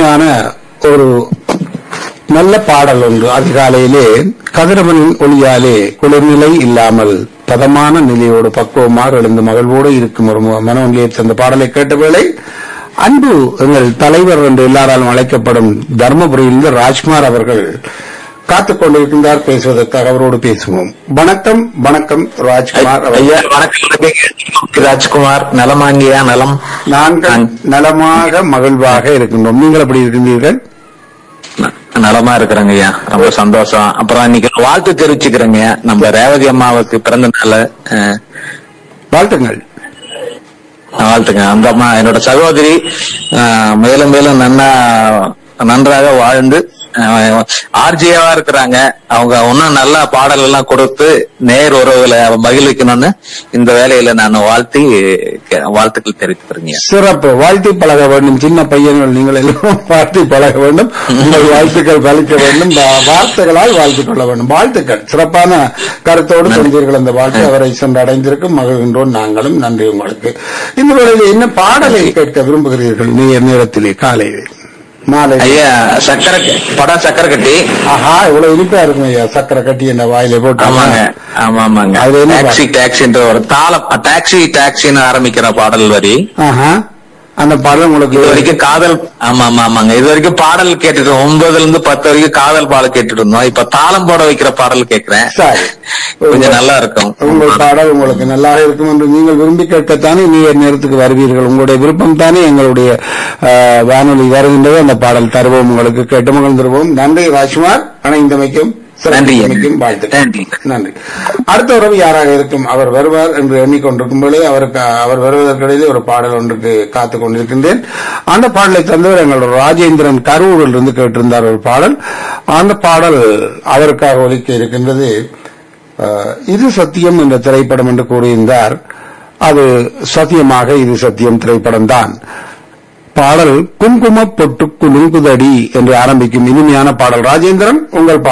இனிமையான ஒரு நல்ல பாடல் ஒன்று அதிகாலையிலே கதிரவனின் ஒளியாலே குளிர்நிலை இல்லாமல் பதமான நிலையோடு பக்குவமாக எழுந்து மகிழ்வோடு இருக்கும் ஒரு ம- மனோநிலையத்தில் அந்த பாடலை கேட்ட வேளை அன்பு எங்கள் தலைவர் என்று எல்லாராலும் அழைக்கப்படும் தர்மபுரியிலிருந்து ராஜ்குமார் அவர்கள் காத்துக் கொண்டிருக்கின்றார் பேசுவதற்காக அவரோடு பேசுவோம் வணக்கம் வணக்கம் ராஜ்குமார் அவர்கள். ஐயா வணக்கம் ராஜ்குமார் நலமாங்கியா நலம் நாங்கள் நலமாக மகிழ்வாக இருக்கின்றோம் நீங்கள் எப்படி இருக்கின்றீர்கள் ந- நலமா இருக்கிறேங்க ஐயா ரொம்ப சந்தோஷம் அப்புறம் இன்னைக்கு வாழ்த்து தெரிவிச்சுக்கிறேங்க நம்ம ரேவதி அம்மாவுக்கு பிறந்த நாள் அஹ், வாழ்த்துங்கள் வாழ்த்துங்க அந்த அம்மா என்னோட சகோதரி அஹ், மேலும் மேலும் நன்னா நன்றாக வாழ்ந்து ஆர்ஜியாவா இருக்கிறாங்க அவங்க இன்னும் நல்ல பாடல் எல்லாம் கொடுத்து நேர் உறவுகளை மகிழ்விக்கணும்னு இந்த வேலையில நான் வாழ்த்தி கே- வாழ்த்துக்கள் தெரிவித்துக்கிறேங்க சிறப்பு வாழ்த்தி பழக வேண்டும் சின்ன பையன்கள் நீங்கள் எல்லாம் வாழ்த்தி பழக வேண்டும் உங்கள் வாழ்த்துக்கள் பலிக்க வேண்டும் வா- வார்த்தைகளால் வாழ்த்துக் கொள்ள வேண்டும் வாழ்த்துக்கள் சிறப்பான கருத்தோடு சொன்னீர்கள் அந்த வாழ்த்து அவரை சென்று அடைந்திருக்கும் மகிழ்கின்றோம் நாங்களும் நன்றி உங்களுக்கு இந்த வேளையில் என்ன பாடலை கேட்க விரும்புகிறீர்கள் நீ நேரத்திலே காலையில் மாலை ஐயா சக்கரை படம் சக்கரை கட்டி ஆஹா இவ்வளவு இனிப்பா இருக்கும் ஐயா சக்கரை கட்டி என்ன வாயில போட்டு ஆமாங்க ஆமா ஆமாங்க அது என்ன டாக்ஸி டாக்ஸின்ற ஒரு தாளம் டாக்ஸி டாக்ஸின்னு ஆரம்பிக்கிற பாடல் வரி ஆஹா அந்த பாடல் உங்களுக்கு இது வரைக்கும் காதல் ஆமா ஆமா ஆமாங்க இது வரைக்கும் பாடல் கேட்டுட்டு ஒன்பதுல இருந்து பத்து வரைக்கும் காதல் பாடல் கேட்டுட்டு இருந்தோம் இப்ப தாளம் போட வைக்கிற பாடல் கேக்குறேன் சரி கொஞ்சம் நல்லா இருக்கும் உங்கள் பாடல் உங்களுக்கு நல்லாக இருக்கும் என்று நீங்கள் விரும்பி கேட்கத்தானே நீர் நேரத்துக்கு வருவீர்கள் உங்களுடைய விருப்பம் தானே எங்களுடைய ஆஹ், வானொலி வருகின்றது அந்த பாடல் தருவோம் உங்களுக்கு கேட்டு மகிழ்ந்திருவோம் நன்றி ராஜ்குமார் அனைந்தமைக்கும் நன்றி. சிறப்பிக்கும் வாழ்த்துக்கள் நன்றி. நன்றி அடுத்த உறவு யாராக இருக்கும் அவர் வருவார் என்று எண்ணிக்கொண்டிருக்கும் போதே அவருக்கு அவர் வருவதற்கிடையிலே ஒரு பாடல் ஒன்றுக்கு காத்துக் கொண்டிருக்கின்றேன் அந்த பாடலை தந்தவர் எங்களோட ராஜேந்திரன் கரூரில் இருந்து கேட்டிருந்தார் ஒரு பாடல் அந்த பாடல் அவருக்காக ஒலிக்க இருக்கின்றது அஹ், இது சத்தியம் என்ற திரைப்படம் என்று கூறியிருந்தார் அது சத்தியமாக இது சத்தியம் திரைப்படம் தான் பாடல் குங்கும பொட்டு குலுங்குதடி என்று ஆரம்பிக்கும் இனிமையான பாடல் ராஜேந்திரன் உங்கள் பாடல்